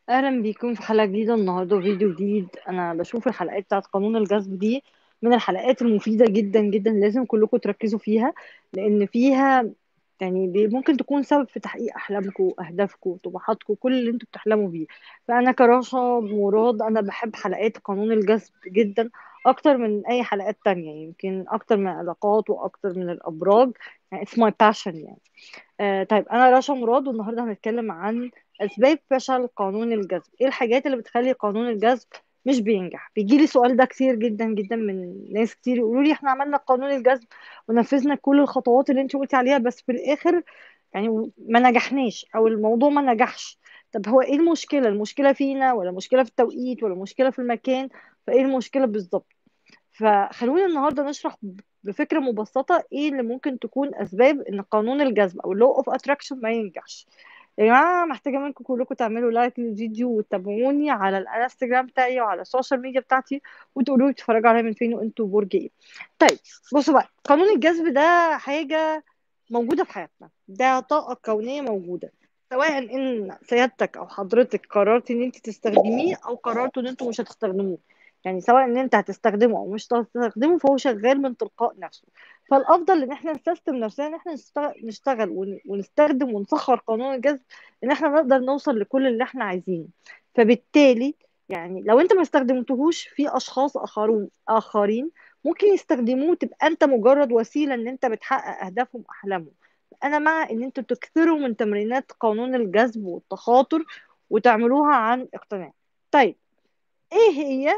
اهلا بيكم في حلقه جديده النهارده فيديو جديد انا بشوف الحلقات بتاعت قانون الجذب دي من الحلقات المفيده جدا جدا لازم كلكم تركزوا فيها لان فيها يعني بي- ممكن تكون سبب في تحقيق احلامكم اهدافكم طموحاتكم كل اللي انتوا بتحلموا بيه فانا كراشة مراد انا بحب حلقات قانون الجذب جدا اكتر من اي حلقات تانية يمكن اكتر من العلاقات واكتر من الابراج يعني it's my passion يعني آه طيب انا رشا مراد والنهارده هنتكلم عن اسباب فشل قانون الجذب ايه الحاجات اللي بتخلي قانون الجذب مش بينجح بيجي لي السؤال ده كتير جدا جدا من ناس كتير يقولوا لي احنا عملنا قانون الجذب ونفذنا كل الخطوات اللي انت قلتي عليها بس في الاخر يعني ما نجحناش او الموضوع ما نجحش طب هو ايه المشكلة المشكلة فينا ولا مشكلة في التوقيت ولا مشكلة في المكان فايه المشكلة بالظبط فخلونا النهارده نشرح بفكرة مبسطة ايه اللي ممكن تكون اسباب ان قانون الجذب او law of attraction ما ينجحش يا جماعة محتاجة منكم كلكم تعملوا لايك للفيديو وتتابعوني على الانستجرام بتاعي وعلى السوشيال ميديا بتاعتي وتقولوا لي بتتفرجوا عليا من فين وانتوا برج ايه طيب بصوا بقى قانون الجذب ده حاجة موجودة في حياتنا ده طاقة كونية موجودة سواء ان سيادتك او حضرتك قررت ان انت تستخدميه او قررتوا ان انتوا مش هتستخدموه يعني سواء ان انت هتستخدمه او مش هتستخدمه فهو شغال من تلقاء نفسه فالافضل ان احنا نسيستم نفسنا ان احنا نشتغل نشتغل ون- ونستخدم ونسخر قانون الجذب ان احنا نقدر نوصل لكل اللي احنا عايزينه فبالتالي يعني لو انت ما استخدمتهوش في اشخاص اخرون اخرين ممكن يستخدموه تبقى انت مجرد وسيله ان انت بتحقق اهدافهم واحلامهم انا مع ان انتوا تكثروا من تمرينات قانون الجذب والتخاطر وتعملوها عن اقتناع طيب ايه هي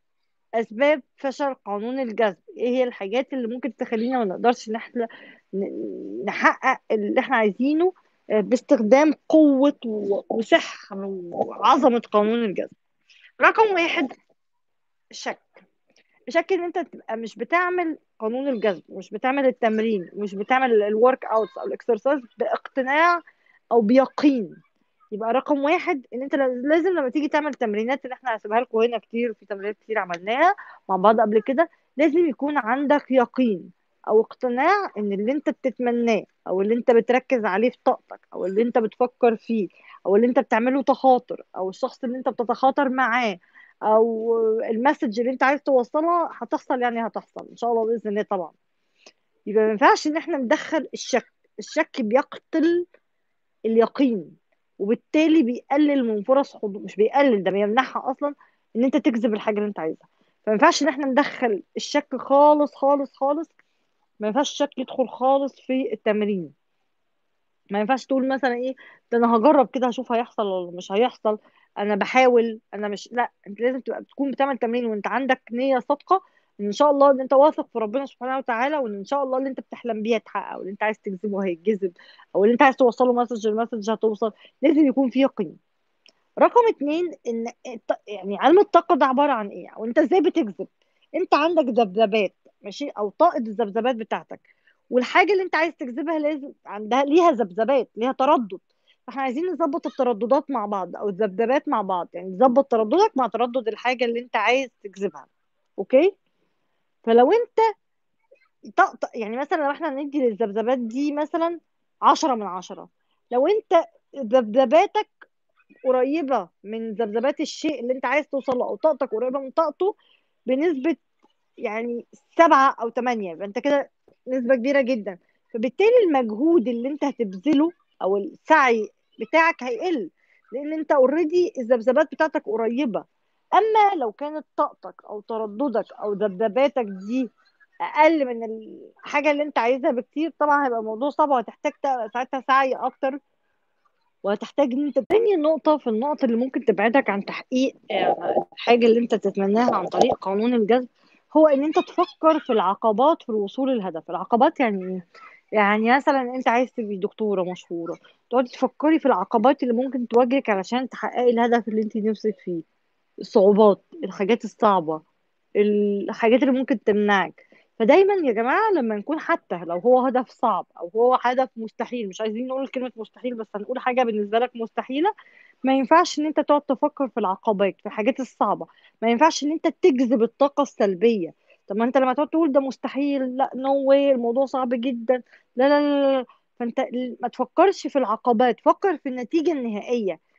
اسباب فشل قانون الجذب ايه هي الحاجات اللي ممكن تخلينا ما نقدرش ان احنا ن- نحقق اللي احنا عايزينه آه، باستخدام قوة و- وسحر وعظمة قانون الجذب رقم واحد الشك الشك ان انت تبقى مش بتعمل قانون الجذب مش بتعمل التمرين مش بتعمل الورك اوت او الاكسرسايز باقتناع او بيقين يبقى رقم واحد ان انت لازم لما تيجي تعمل تمرينات اللي احنا هسيبها لكم هنا كتير في تمرينات كتير عملناها مع بعض قبل كده لازم يكون عندك يقين او اقتناع ان اللي انت بتتمناه او اللي انت بتركز عليه في طاقتك او اللي انت بتفكر فيه او اللي انت بتعمله تخاطر او الشخص اللي انت بتتخاطر معاه او المسج اللي انت عايز توصلها هتحصل يعني هتحصل ان شاء الله باذن الله طبعا يبقى ما ينفعش ان احنا ندخل الشك الشك بيقتل اليقين وبالتالي بيقلل من فرص حضور مش بيقلل ده بيمنعها اصلا ان انت تجذب الحاجه اللي انت عايزها فما ينفعش ان احنا ندخل الشك خالص خالص خالص ما ينفعش الشك يدخل خالص في التمرين ما ينفعش تقول مثلا ايه ده انا هجرب كده هشوف هيحصل ولا مش هيحصل انا بحاول انا مش لا انت لازم تبقى تكون بتعمل تمرين وانت عندك نية صادقة ان شاء الله ان انت واثق في ربنا سبحانه وتعالى وان ان شاء الله اللي انت بتحلم بيه هيتحقق او اللي انت عايز تجذبه هيتجذب او اللي انت عايز توصله مسج المسج هتوصل لازم يكون فيه يقين رقم اتنين ان الط- يعني علم الطاقة ده عبارة عن ايه وانت ازاي بتجذب انت عندك ذبذبات ماشي او طاقة الذبذبات بتاعتك والحاجة اللي انت عايز تجذبها لازم عندها ليها ذبذبات ليها تردد فاحنا عايزين نظبط الترددات مع بعض او الذبذبات مع بعض يعني نظبط ترددك مع تردد الحاجة اللي انت عايز تجذبها اوكي فلو انت طق طق- يعني مثلا لو احنا ندي للذبذبات دي مثلا عشرة من عشرة لو انت ذبذباتك قريبة من ذبذبات الشيء اللي انت عايز توصل له او طاقتك قريبة من طاقته بنسبة يعني سبعة او تمانية يبقى انت كده نسبة كبيرة جدا فبالتالي المجهود اللي انت هتبذله او السعي بتاعك هيقل لان انت اوريدي الذبذبات بتاعتك قريبة اما لو كانت طاقتك او ترددك او ذبذباتك دي اقل من الحاجة اللي انت عايزها بكتير طبعا هيبقى الموضوع صعب وهتحتاج ساعتها سعي اكتر وهتحتاج ان انت تاني نقطة في النقط اللي ممكن تبعدك عن تحقيق آه، الحاجة اللي انت تتمناها عن طريق قانون الجذب هو ان انت تفكر في العقبات في الوصول للهدف العقبات يعني ايه يعني مثلا انت عايز تبقي دكتورة مشهورة تقعدي تفكري في العقبات اللي ممكن تواجهك علشان تحققي الهدف اللي انت نفسك فيه الصعوبات الحاجات الصعبة الحاجات اللي ممكن تمنعك فدايما يا جماعة لما نكون حتى لو هو هدف صعب أو هو هدف مستحيل مش عايزين نقول كلمة مستحيل بس هنقول حاجة بالنسبة لك مستحيلة ما ينفعش إن أنت تقعد تفكر في العقبات في الحاجات الصعبة ما ينفعش إن أنت تجذب الطاقة السلبية طب ما أنت لما تقعد تقول ده مستحيل لا نو واي الموضوع صعب جدا لا لا لا لا فأنت ما تفكرش في العقبات فكر في النتيجة النهائية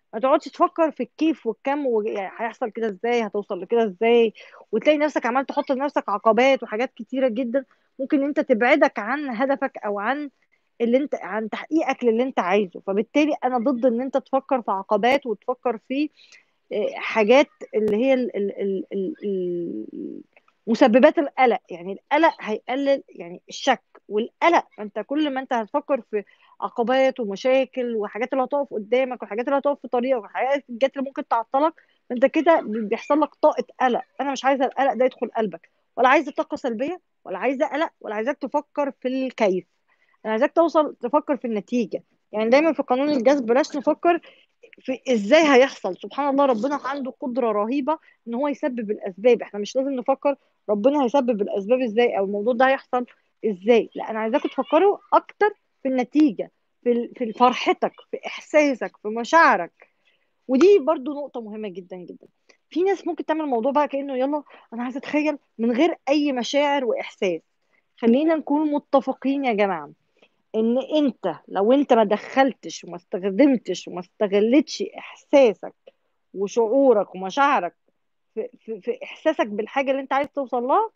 ما تقعدش تفكر في الكيف والكم و... يعني هيحصل كده ازاي هتوصل لكده ازاي وتلاقي نفسك عمال تحط لنفسك عقبات وحاجات كتيرة جدا ممكن انت تبعدك عن هدفك او عن اللي انت عن تحقيقك للي انت عايزه فبالتالي انا ضد ان انت تفكر في عقبات وتفكر في آه، حاجات اللي هي ال ال ال ال ال مسببات القلق يعني القلق هيقلل يعني الشك والقلق انت كل ما انت هتفكر في عقبات ومشاكل وحاجات اللي هتقف قدامك وحاجات اللي هتقف في طريقك وحاجات الجات اللي ممكن تعطلك انت كده بيحصل لك طاقة قلق انا مش عايزة القلق ده يدخل قلبك ولا عايزة طاقة سلبية ولا عايزة قلق ولا عايزاك تفكر في الكيف انا عايزاك توصل تفكر في النتيجة يعني دايما في قانون الجذب بلاش نفكر في ازاي هيحصل سبحان الله ربنا عنده قدرة رهيبة ان هو يسبب الاسباب احنا مش لازم نفكر ربنا هيسبب الاسباب ازاي او الموضوع ده هيحصل ازاي لا انا عايزاكم تفكروا اكتر في النتيجة في ال- في فرحتك في احساسك في مشاعرك ودي برضو نقطة مهمة جدا جدا في ناس ممكن تعمل الموضوع بقى كأنه يلا انا عايزة اتخيل من غير اي مشاعر واحساس خلينا نكون متفقين يا جماعة ان انت لو انت ما دخلتش وما استخدمتش وما استغلتش احساسك وشعورك ومشاعرك في, في, في احساسك بالحاجه اللي انت عايز توصل لها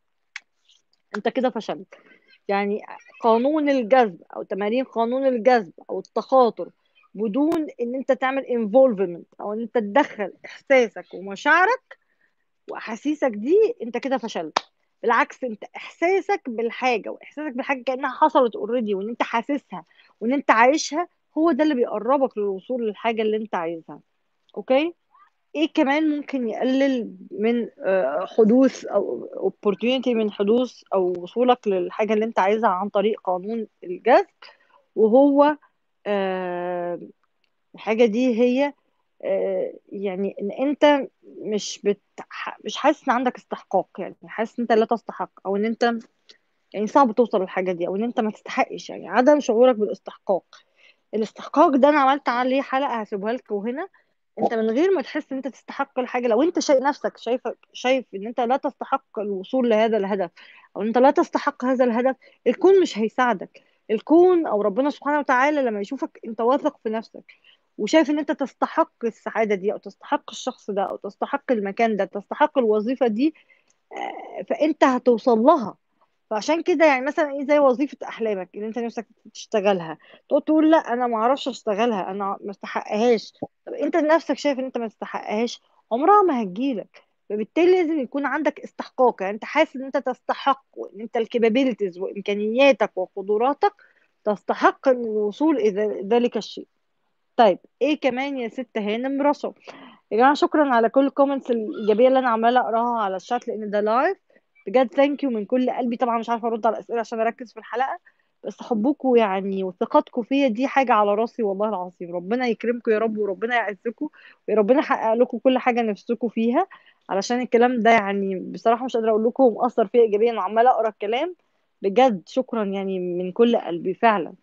انت كده فشلت يعني قانون الجذب او تمارين قانون الجذب او التخاطر بدون ان انت تعمل انفولفمنت او ان انت تدخل احساسك ومشاعرك واحاسيسك دي انت كده فشلت بالعكس انت احساسك بالحاجه واحساسك بالحاجه كانها حصلت اوريدي وان انت حاسسها وان انت عايشها هو ده اللي بيقربك للوصول للحاجه اللي انت عايزها اوكي ايه كمان ممكن يقلل من آه، حدوث او opportunity من حدوث او وصولك للحاجه اللي انت عايزها عن طريق قانون الجذب وهو آه، الحاجه دي هي آه، يعني ان انت مش بت... مش حاسس ان عندك استحقاق يعني حاسس ان انت لا تستحق او ان انت يعني صعب توصل للحاجه دي او ان انت ما تستحقش يعني عدم شعورك بالاستحقاق الاستحقاق ده انا عملت عليه حلقه هسيبها لكم هنا انت من غير ما تحس ان انت تستحق الحاجه لو انت شايف نفسك شايف شايف ان انت لا تستحق الوصول لهذا الهدف او ان انت لا تستحق هذا الهدف الكون مش هيساعدك الكون او ربنا سبحانه وتعالى لما يشوفك انت واثق في نفسك وشايف ان انت تستحق السعاده دي او تستحق الشخص ده او تستحق المكان ده تستحق الوظيفه دي آه، فانت هتوصل لها فعشان كده يعني مثلا ايه زي وظيفة احلامك اللي انت نفسك تشتغلها تقعد تقول لا انا ما اعرفش اشتغلها انا ما استحقهاش طب انت نفسك شايف ان انت ما تستحقهاش عمرها ما هتجيلك فبالتالي لازم يكون عندك استحقاق يعني انت حاسس ان انت تستحق وان انت الكابابيلتيز وامكانياتك وقدراتك تستحق الوصول الى ذلك الشيء طيب ايه كمان يا ست هانم رشا يا جماعه شكرا على كل الكومنتس الايجابيه اللي انا عماله اقراها على الشات لان ده لايف بجد ثانك يو من كل قلبي طبعا مش عارفه ارد على الاسئله عشان اركز في الحلقه بس حبكم يعني وثقتكم فيا دي حاجه على راسي والله العظيم ربنا يكرمكم يا رب وربنا يعزكم وربنا يحقق لكم كل حاجه نفسكم فيها علشان الكلام ده يعني بصراحه مش قادره اقول لكم مأثر فيا ايجابيا وعماله اقرا الكلام بجد شكرا يعني من كل قلبي فعلا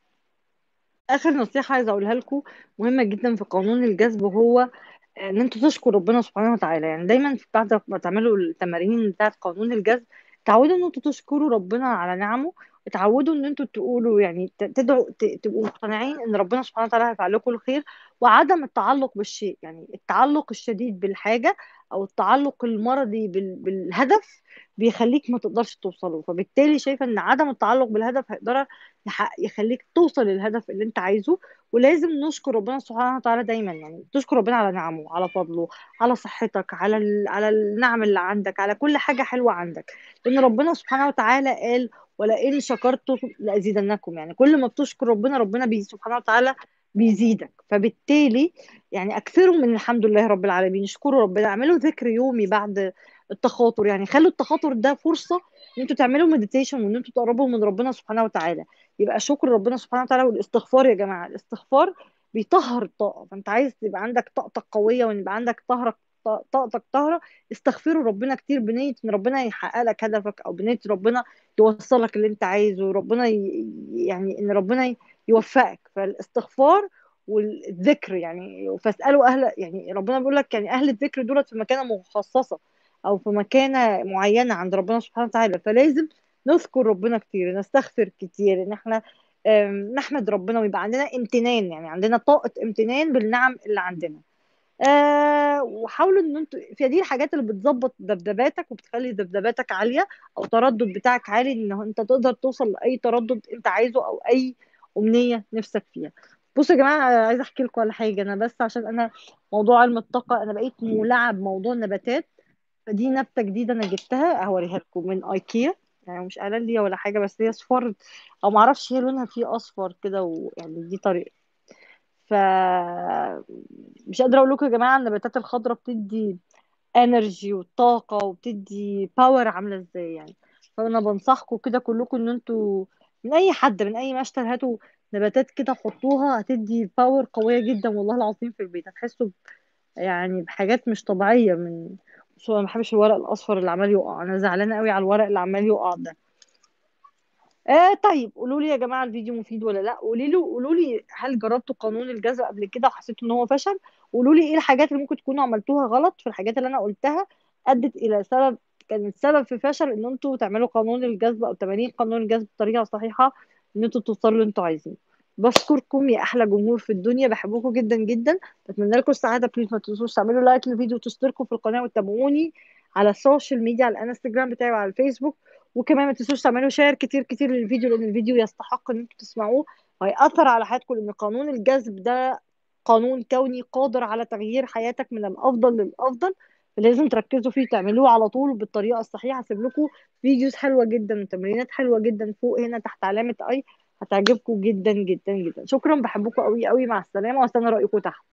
اخر نصيحه عايزه اقولها لكم مهمه جدا في قانون الجذب هو ان انتوا تشكروا ربنا سبحانه وتعالى يعني دايما في- بعد ما تعملوا التمارين بتاعت قانون الجذب تعودوا ان انتوا تشكروا ربنا على نعمه اتعودوا ان انتوا تقولوا يعني ت- تدعوا ت- تبقوا مقتنعين ان ربنا سبحانه وتعالى هيفعل لكم الخير وعدم التعلق بالشيء يعني التعلق الشديد بالحاجه او التعلق المرضي بال- بالهدف بيخليك ما تقدرش توصله فبالتالي شايفه ان عدم التعلق بالهدف هيقدر يحقق- يخليك توصل للهدف اللي انت عايزه ولازم نشكر ربنا سبحانه وتعالى دايما يعني تشكر ربنا على نعمه على فضله على صحتك على ال... على النعم اللي عندك على كل حاجة حلوة عندك لأن ربنا سبحانه وتعالى قال ولئن شكرتم لأزيدنكم يعني كل ما بتشكر ربنا ربنا بي سبحانه وتعالى بيزيدك فبالتالي يعني أكثروا من الحمد لله رب العالمين اشكروا ربنا اعملوا ذكر يومي بعد التخاطر يعني خلوا التخاطر ده فرصة ان انتوا تعملوا مديتيشن وان انتوا تقربوا من ربنا سبحانه وتعالى يبقى شكر ربنا سبحانه وتعالى والاستغفار يا جماعة الاستغفار بيطهر الطاقة فانت عايز تبقى عندك طاقتك قوية وان يبقى عندك طهرك طاقتك طاهرة استغفروا ربنا كتير بنية ان ربنا يحقق لك هدفك او بنية ربنا يوصلك اللي انت عايزه وربنا ي... يعني ان ربنا ي- يوفقك فالاستغفار والذكر يعني فاسألوا اهل يعني ربنا بيقول لك يعني اهل الذكر دولت في مكانة مخصصة او في مكانة معينة عند ربنا سبحانه وتعالى فلازم نذكر ربنا كتير نستغفر كتير ان احنا آم، نحمد ربنا ويبقى عندنا امتنان يعني عندنا طاقة امتنان بالنعم اللي عندنا آه وحاولوا ان انتوا في دي الحاجات اللي بتظبط ذبذباتك وبتخلي ذبذباتك عاليه او التردد بتاعك عالي ان انت تقدر توصل لاي تردد انت عايزه او اي امنيه نفسك فيها بصوا يا جماعه عايزه احكي لكم على حاجه انا بس عشان انا موضوع علم الطاقه انا بقيت مولعه بموضوع النباتات فدي نبته جديده انا جبتها هوريها لكم من ايكيا يعني مش اعلان ليا ولا حاجه بس هي صفار او معرفش هي لونها فيه اصفر كده ويعني دي طريقه ف مش قادره اقول لكم يا جماعه النباتات الخضراء بتدي انرجي وطاقه وبتدي باور عامله ازاي يعني فانا بنصحكم كده كلكم ان انتوا من اي حد من اي مشتل هاتوا نباتات كده حطوها هتدي باور قويه جدا والله العظيم في البيت هتحسوا ب- يعني بحاجات مش طبيعيه من بس انا ما بحبش الورق الاصفر اللي عمال يقع انا زعلانه قوي على الورق اللي عمال يقع ده آه طيب قولوا لي يا جماعة الفيديو مفيد ولا لا قولي له قولوا لي هل جربتوا قانون الجذب قبل كده وحسيتوا ان هو فشل قولوا لي ايه الحاجات اللي ممكن تكونوا عملتوها غلط في الحاجات اللي انا قلتها ادت الى سبب كانت سبب في فشل ان انتوا تعملوا قانون الجذب او تمارين قانون الجذب بطريقة صحيحة ان انتوا توصلوا اللي انتوا عايزينه بشكركم يا احلى جمهور في الدنيا بحبكم جدا جدا بتمنى لكم السعاده بليز ما تنسوش تعملوا لايك للفيديو وتشتركوا في القناه وتتابعوني على السوشيال ميديا على الانستجرام بتاعي وعلى الفيسبوك وكمان ما تنسوش تعملوا شير كتير كتير للفيديو لان الفيديو يستحق ان انتوا تسمعوه وهيأثر على حياتكم لان قانون الجذب ده قانون كوني قادر على تغيير حياتك من الافضل للافضل فلازم تركزوا فيه تعملوه على طول بالطريقه الصحيحه هسيب لكم فيديوز حلوه جدا وتمرينات حلوه جدا فوق هنا تحت علامه اي هتعجبكم جدا جدا جدا شكرا بحبكم قوي قوي مع السلامه واستنى رايكم تحت